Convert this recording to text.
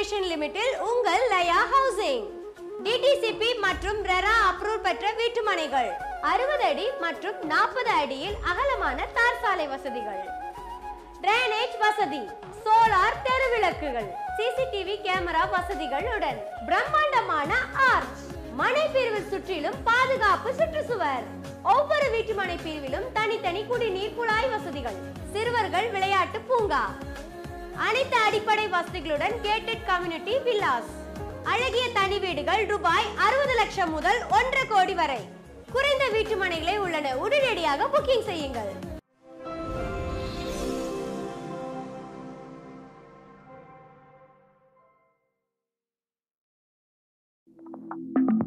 corporation லிமிட்டில் உங்கள் Laya housing DTCP மற்றும் ரெரா அப்ரூவ் பெற்ற வீட்டுமனைகள் அறுபது அடி மற்றும் நாற்பது அடியில் அகலமான தார் சாலை வசதிகள் டிரைனேஜ் வசதி சோலார் தெருவிளக்குகள் சிசிடிவி கேமரா வசதிகளுடன் பிரம்மாண்டமான ஆர்ச் மனை பிரிவில் சுற்றிலும் பாதுகாப்பு சுற்றுச்சுவர் ஒவ்வொரு வீட்டுமனை பிரிவிலும் தனித்தனி குடிநீர் குழாய் வசதிகள் சிறுவர்கள் விளையாட்டு பூங்கா அனைத்து அடிப்படை வசதிகளுடன் கேட்டட் கம்யூனிட்டி வில்லாஸ் அழகிய தனி வீடுகள் ரூபாய் அறுபது லட்சம் முதல் ஒன்றரை கோடி வரை குறைந்த வீட்டுமனைகளே உள்ளன உடனடியாக புக்கிங் செய்யுங்கள்